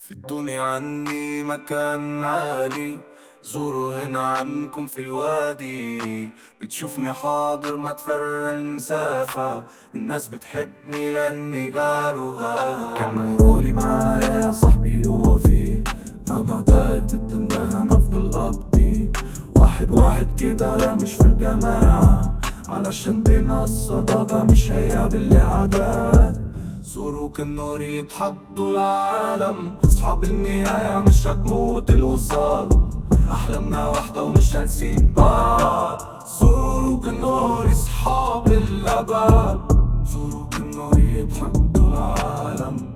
في الدنيا عني مكان عالي زوروا هنا عنكم في الوادي بتشوفني حاضر ما تفرق مسافة الناس بتحبني لاني جاروها كان مروري معايا يا صاحبي هو في ما بعدت الدنيا نفضل قضي واحد واحد كده لا مش في الجماعة علشان بينا الصداقة مش هي بالعادات سلوك النور يتحدوا العالم اصحاب النهاية مش هتموت الوصال احلامنا واحدة ومش هنسيب بعض سلوك النور اصحاب الابد سلوك النور يتحدوا العالم